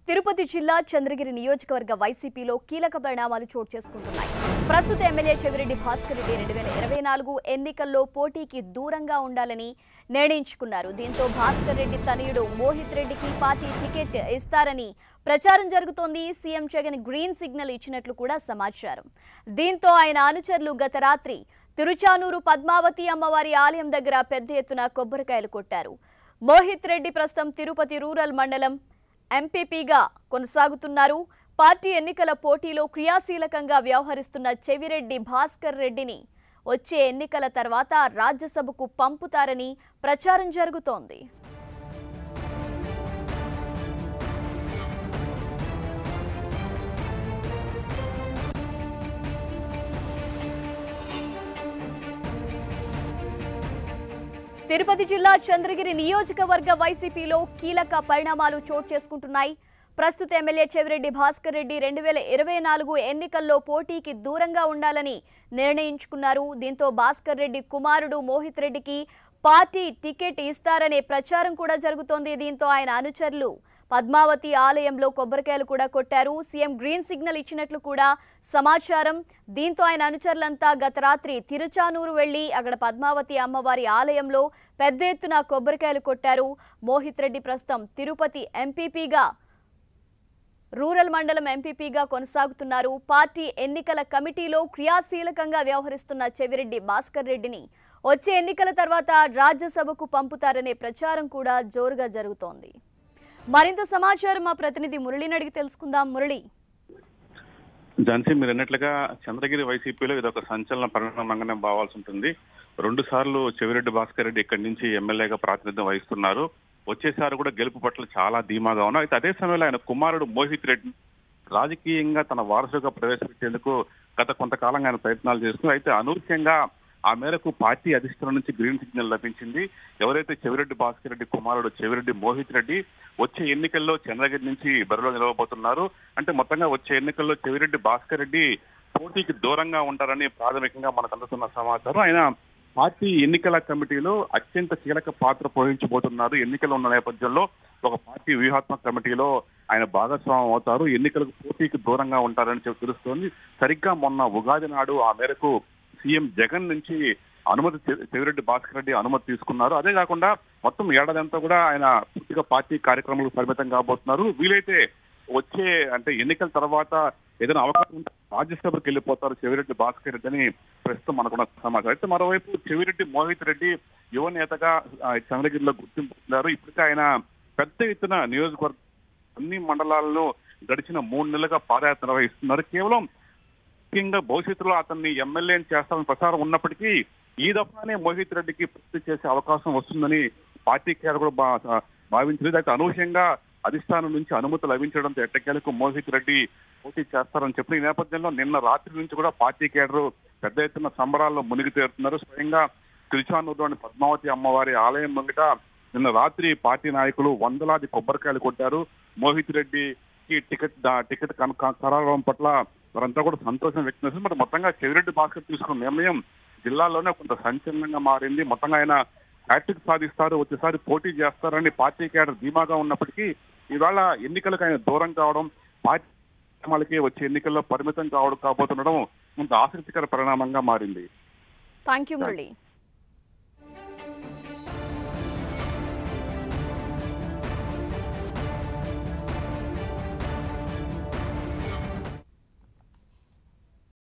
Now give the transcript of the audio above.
తిరుపతి జిల్లా చంద్రగిరి నియోజకవర్గ వైసీపీలో కీలక పరిణామాలు చోటు చేసుకుంటున్నాయి ప్రస్తుత ఎమ్మెల్యే చెవిరెడ్డి భాస్కర్ రెడ్డి రెండు వేల ఇరవై నాలుగు ఎన్నికల్లో పోటీకి దూరంగా ఉండాలని నిర్ణయించుకున్నారు దీంతో భాస్కర్ రెడ్డి తనయుడు మోహిత్ రెడ్డికి పార్టీ టికెట్ ఇస్తారని ప్రచారం జరుగుతోంది సీఎం జగన్ గ్రీన్ సిగ్నల్ ఇచ్చినట్లు కూడా సమాచారం దీంతో ఆయన అనుచరులు గత రాత్రి తిరుచానూరు పద్మావతి అమ్మవారి ఆలయం దగ్గర పెద్ద ఎత్తున కొబ్బరికాయలు కొట్టారు మోహిత్ రెడ్డి ప్రస్తుతం తిరుపతి రూరల్ మండలం ఎంపీపీగా కొనసాగుతున్నారు పార్టీ ఎన్నికల పోటీలో క్రియాశీలకంగా వ్యవహరిస్తున్న చెవిరెడ్డి భాస్కర్ రెడ్డిని వచ్చే ఎన్నికల తర్వాత రాజ్యసభకు పంపుతారని ప్రచారం జరుగుతోంది తిరుపతి జిల్లా చంద్రగిరి నియోజకవర్గ వైసీపీలో కీలక పరిణామాలు చోటు చేసుకుంటున్నాయి ప్రస్తుత ఎమ్మెల్యే చెవిరెడ్డి భాస్కర్ రెడ్డి రెండు వేల ఇరవై నాలుగు ఎన్నికల్లో పోటీకి దూరంగా ఉండాలని నిర్ణయించుకున్నారు దీంతో భాస్కర్ రెడ్డి కుమారుడు మోహిత్ రెడ్డికి పార్టీ టికెట్ ఇస్తారనే ప్రచారం కూడా జరుగుతోంది దీంతో ఆయన అనుచరులు పద్మావతి ఆలయంలో కొబ్బరికాయలు కూడా కొట్టారు సీఎం గ్రీన్ సిగ్నల్ ఇచ్చినట్లు కూడా సమాచారం దీంతో ఆయన అనుచరులంతా గత రాత్రి తిరుచానూరు వెళ్లి అక్కడ పద్మావతి అమ్మవారి ఆలయంలో పెద్ద ఎత్తున కొబ్బరికాయలు కొట్టారు మోహిత్ రెడ్డి ప్రస్తుతం తిరుపతి ఎంపీపీగా రూరల్ మండలం ఎంపీపీగా కొనసాగుతున్నారు పార్టీ ఎన్నికల కమిటీలో క్రియాశీలకంగా వ్యవహరిస్తున్న చెవిరెడ్డి భాస్కర్ రెడ్డిని వచ్చే ఎన్నికల తర్వాత రాజ్యసభకు పంపుతారనే ప్రచారం కూడా జోరుగా జరుగుతోంది మరింత సమాచారం మా ప్రతినిధి మురళిని అడిగి తెలుసుకుందాం మురళి ఝాన్సీ మీరు అన్నట్లుగా చంద్రగిరి వైసీపీలో ఇది ఒక సంచలన పరిణామంగానే భావాల్సి ఉంటుంది రెండు సార్లు చెవిరెడ్డి భాస్కర్ రెడ్డి ఇక్కడి నుంచి ఎమ్మెల్యేగా ప్రాతినిధ్యం వహిస్తున్నారు వచ్చేసారి కూడా గెలుపు పట్ల చాలా ధీమాగా ఉన్నారు అయితే అదే సమయంలో ఆయన కుమారుడు మోహిత్ రెడ్డి రాజకీయంగా తన వారసుగా ప్రవేశపెట్టేందుకు గత కొంతకాలంగా ఆయన ప్రయత్నాలు చేస్తూ అయితే అనూహ్యంగా ఆ మేరకు పార్టీ అధిష్టానం నుంచి గ్రీన్ సిగ్నల్ లభించింది ఎవరైతే చెవిరెడ్డి భాస్కర్ రెడ్డి కుమారుడు చెవిరెడ్డి మోహిత్ రెడ్డి వచ్చే ఎన్నికల్లో చంద్రగిరి నుంచి బరిలో నిలవబోతున్నారు అంటే మొత్తంగా వచ్చే ఎన్నికల్లో చెవిరెడ్డి భాస్కర్ రెడ్డి పోటీకి దూరంగా ఉంటారని ప్రాథమికంగా మనకు అందుతున్న సమాచారం ఆయన పార్టీ ఎన్నికల కమిటీలో అత్యంత కీలక పాత్ర పోషించబోతున్నారు ఎన్నికలు ఉన్న నేపథ్యంలో ఒక పార్టీ వ్యూహాత్మక కమిటీలో ఆయన భాగస్వామ్యం అవుతారు ఎన్నికలకు పోటీకి దూరంగా ఉంటారని చెప్పి తెలుస్తోంది సరిగ్గా మొన్న ఉగాది నాడు ఆ మేరకు సీఎం జగన్ నుంచి అనుమతి చె- చెవిరెడ్డి భాస్కర్ రెడ్డి అనుమతి తీసుకున్నారు అదే కాకుండా మొత్తం ఏడాది అంతా కూడా ఆయన పూర్తిగా పార్టీ కార్యక్రమాలకు పరిమితం కాబోతున్నారు వీలైతే వచ్చే అంటే ఎన్నికల తర్వాత ఏదైనా అవకాశం ఉంటే రాజ్యసభకు వెళ్ళిపోతారు చెవిరెడ్డి భాస్కర్ రెడ్డి అని ప్రస్తుతం మనకున్న సమాచారం అయితే మరోవైపు చెవిరెడ్డి మోహిత్ రెడ్డి యువ నేతగా ఆ, చంద్రగిరిలో గుర్తింపు పొందారు ఇప్పటికే ఆయన పెద్ద ఎత్తున నియోజకవర్గ అన్ని మండలాల్లో గడిచిన మూడు నెలలుగా పాదయాత్ర నిర్వహిస్తున్నారు కేవలం ముఖ్యంగా భవిష్యత్తులో అతన్ని ఎమ్మెల్యే చేస్తామని ప్రచారం ఉన్నప్పటికీ ఈ దఫానే మోహిత్ రెడ్డికి పూర్తి చేసే అవకాశం వస్తుందని పార్టీ కేడర్ కూడా భా- భావించలేదు అయితే అనూహ్యంగా అధిష్టానం నుంచి అనుమతి లభించడంతో ఎట్టకేలకు మోహిత్ రెడ్డి పోటీ చేస్తారని చెప్పిన ఈ నేపథ్యంలో నిన్న రాత్రి నుంచి కూడా పార్టీ కేడర్ పెద్ద ఎత్తున సంబరాల్లో మునిగి తేరుతున్నారు స్వయంగా తిరుచానూరులోని పద్మావతి అమ్మవారి ఆలయం ముంగిట నిన్న రాత్రి పార్టీ నాయకులు వందలాది కొబ్బరికాయలు కొట్టారు మోహిత్ రెడ్డికి టికెట్ దా- టికెట్ కన- క- ఖరారవడం పట్ల వారంతా కూడా సంతోషం వ్యక్తం చేశారు మరి మొత్తంగా చెవిరెడ్డి భాస్కర్ తీసుకున్న నిర్ణయం జిల్లాలోనే కొంత సంచలనంగా మారింది మొత్తంగా ఆయన హ్యాట్రిక్ సాధిస్తారు వచ్చేసారి పోటీ చేస్తారని పార్టీ కేడర్ ధీమాగా ఉన్నప్పటికీ ఇవాళ ఎన్నికలకు ఆయన దూరం కావడం పార్టీ కార్యక్రమాలకి వచ్చే ఎన్నికల్లో పరిమితం కావడం కాబోతుండడం కొంత ఆసక్తికర పరిణామంగా మారింది థ్యాంక్ యూ మురళి